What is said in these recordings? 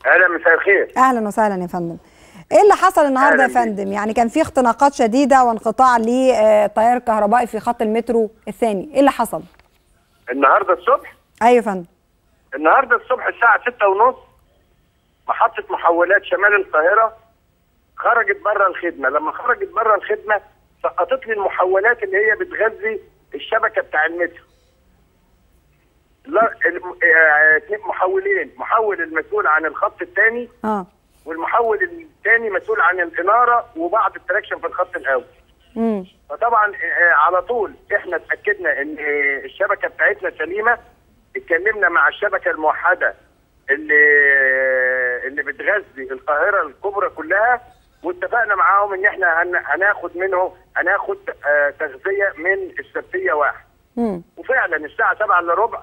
اهلا مساء الخير اهلا وسهلا يا فندم ايه اللي حصل النهارده يا أهلاً بيك. فندم يعني كان في اختناقات شديده وانقطاع للتيار الكهربائي في خط المترو الثاني ايه اللي حصل النهارده الصبح ايوه يا فندم النهارده الصبح الساعه 6 ونص محطه محولات شمال القاهره خرجت بره الخدمه لما خرجت بره الخدمه سقطت لي المحولات اللي هي بتغذي الشبكه بتاع المترو لا الم- آه، اتنين محولين محول المسؤول عن الخط الثاني اه والمحول الثاني مسؤول عن الاناره وبعض التراكشن في الخط الاول امم فطبعا آه، على طول احنا اتاكدنا ان آه، الشبكه بتاعتنا سليمه اتكلمنا مع الشبكه الموحده اللي اللي بتغذي القاهره الكبرى كلها واتفقنا معاهم ان احنا هن- هناخد منه هناخد آه، تغذيه من السبتيه واحد امم وفعلا الساعه 7 الا ربع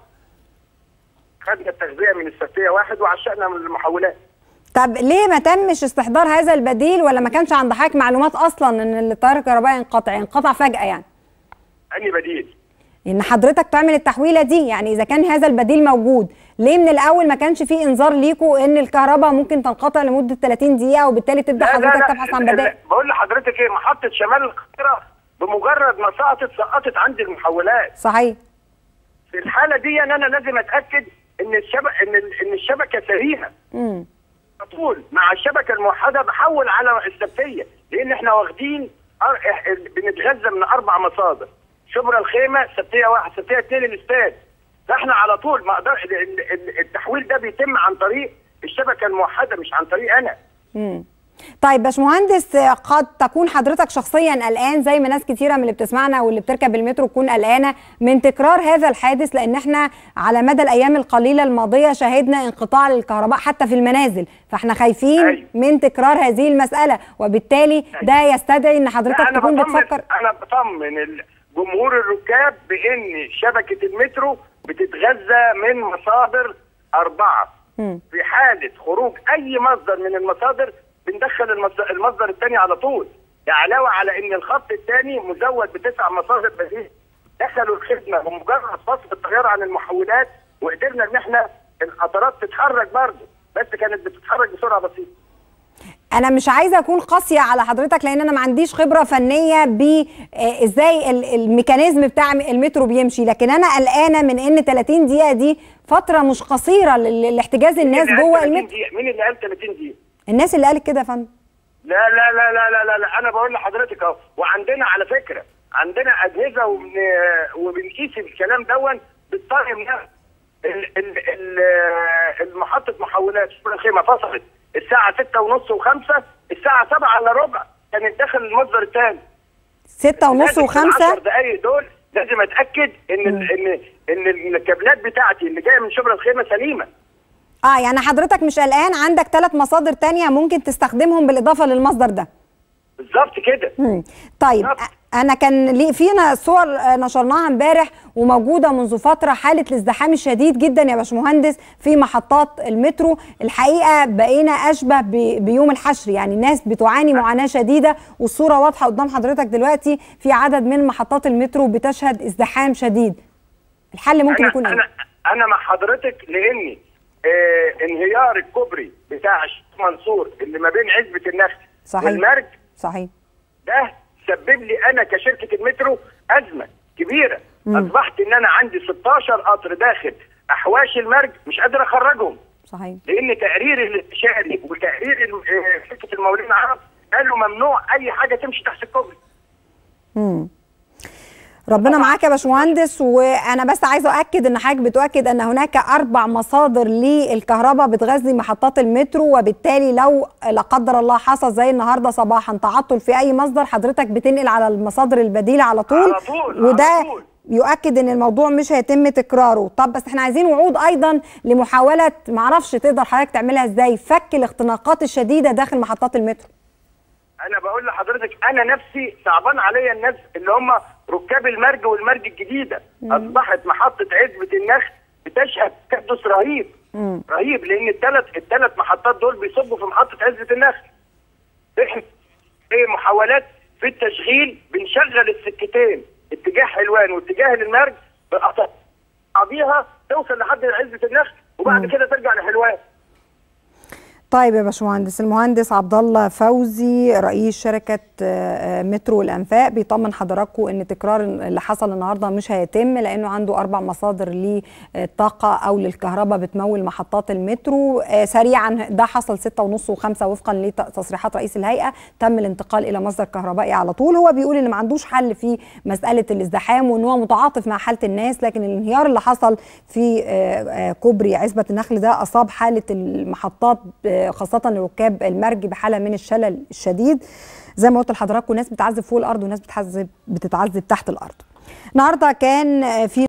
خدنا التغذيه من السبتيه واحد وعشقنا من المحولات طب ليه ما تمش استحضار هذا البديل ولا ما كانش عند حضرتك معلومات اصلا ان التيار الكهربائي ينقطع ينقطع فجاه يعني اني بديل ان حضرتك تعمل التحويله دي يعني اذا كان هذا البديل موجود ليه من الاول ما كانش في انذار ليكوا ان الكهرباء ممكن تنقطع لمده 30 دقيقه وبالتالي تبدا حضرتك تبحث عن لا، بدائل بقول لحضرتك ايه محطه شمال القاهره بمجرد ما سقطت سقطت عندي المحولات صحيح في الحاله دي انا لازم اتاكد ان الشبكه ان ال- ان الشبكه سليمه امم على طول مع الشبكه الموحده بحول على السبتيه لان احنا واخدين أر- إح- بنتغذى من اربع مصادر شبرا الخيمه سبتيه واحد سبتيه اثنين الاستاد فاحنا على طول ما اقدر ال- ال- ال- التحويل ده بيتم عن طريق الشبكه الموحده مش عن طريق انا مم. طيب باشمهندس آه، قد تكون حضرتك شخصيا قلقان زي ما ناس كتيره من اللي بتسمعنا واللي بتركب المترو تكون قلقانه من تكرار هذا الحادث لان احنا على مدى الايام القليله الماضيه شهدنا انقطاع للكهرباء حتى في المنازل فاحنا خايفين أيوة. من تكرار هذه المساله وبالتالي ده يستدعي ان حضرتك لا، أنا تكون بطمن- بتفكر انا بطمن ال- جمهور الركاب بان شبكه المترو بتتغذى من مصادر اربعه مم. في حاله خروج اي مصدر من المصادر بندخل المص- المصدر الثاني على طول ده علاوه على ان الخط الثاني مزود بتسع مصادر بديل دخلوا الخدمه بمجرد فصل التيار عن المحولات وقدرنا ان احنا القطارات تتحرك برضه بس كانت بتتحرك بسرعه بسيطه انا مش عايزه اكون قاسيه على حضرتك لان انا ما عنديش خبره فنيه ب آه، ازاي ال- الميكانيزم بتاع المترو بيمشي لكن انا قلقانه من ان 30 دقيقه دي فتره مش قصيره ل- لاحتجاز الناس مين اللي قال جوه 30 المترو دقيقة؟ مين اللي قال 30 دقيقه؟ الناس اللي قالت كده يا فندم لا لا لا لا لا لا, لا. انا بقول لحضرتك اهو وعندنا على فكره عندنا اجهزه وبن... وبنقيس الكلام دون بالطاقم ده ال... ال... ال... المحطه محولات شبرا الخيمه فصلت الساعه 6 ونص و5 الساعه 7 الا ربع كانت داخل المصدر الثاني ستة ونص لازم في وخمسة العشر دقايق دول لازم اتاكد ان ال... ان ان الكابلات بتاعتي اللي جايه من شبرا الخيمه سليمه اه يعني حضرتك مش قلقان عندك ثلاث مصادر تانية ممكن تستخدمهم بالاضافه للمصدر ده بالظبط كده مم. طيب بالظبط. أ- انا كان لي فينا صور آه، نشرناها امبارح وموجوده منذ فتره حاله الازدحام الشديد جدا يا باشمهندس في محطات المترو الحقيقه بقينا اشبه ب- بيوم الحشر يعني الناس بتعاني معاناه شديده والصوره واضحه قدام حضرتك دلوقتي في عدد من محطات المترو بتشهد ازدحام شديد الحل ممكن أنا يكون انا ايه انا مع حضرتك لاني آه انهيار الكوبري بتاع الشيخ منصور اللي ما بين عزبه النخل صحيح. والمرج صحيح ده سبب لي انا كشركه المترو ازمه كبيره اصبحت ان انا عندي 16 قطر داخل احواش المرج مش قادر اخرجهم صحيح لان تقرير الاستشاري وتقرير ال- آه، شركه المقاولين العرب قالوا ممنوع اي حاجه تمشي تحت الكوبري مم. ربنا معاك يا باشمهندس وانا بس عايزه اؤكد ان حضرتك بتؤكد ان هناك اربع مصادر للكهرباء بتغذي محطات المترو وبالتالي لو لا قدر الله حصل زي النهارده صباحا تعطل في اي مصدر حضرتك بتنقل على المصادر البديله على طول على طول، وده على طول. يؤكد ان الموضوع مش هيتم تكراره طب بس احنا عايزين وعود ايضا لمحاوله معرفش تقدر حضرتك تعملها ازاي فك الاختناقات الشديده داخل محطات المترو انا بقول لحضرتك انا نفسي صعبان عليا الناس اللي هم ركاب المرج والمرج الجديده اصبحت محطه عزبه النخل بتشهد تكدس رهيب مم. رهيب لان الثلاث الثلاث محطات دول بيصبوا في محطه عزبه النخل احنا ايه محاولات في التشغيل بنشغل السكتين اتجاه حلوان واتجاه للمرج بقطع بعضيها توصل لحد عزبه النخل وبعد مم. كده ترجع لحلوان طيب يا باشمهندس المهندس عبد الله فوزي رئيس شركه مترو الانفاق بيطمن حضراتكم ان تكرار اللي حصل النهارده مش هيتم لانه عنده اربع مصادر للطاقه او للكهرباء بتمول محطات المترو سريعا ده حصل 6 ونص و5 وفقا لتصريحات رئيس الهيئه تم الانتقال الى مصدر كهربائي على طول هو بيقول ان ما عندوش حل في مساله الازدحام وان هو متعاطف مع حاله الناس لكن الانهيار اللي حصل في كوبري عزبه النخل ده اصاب حاله المحطات خاصه لركاب المرج بحاله من الشلل الشديد زي ما قلت لحضراتكم ناس بتعذب فوق الارض وناس بتعذب بتتعذب تحت الارض النهارده كان في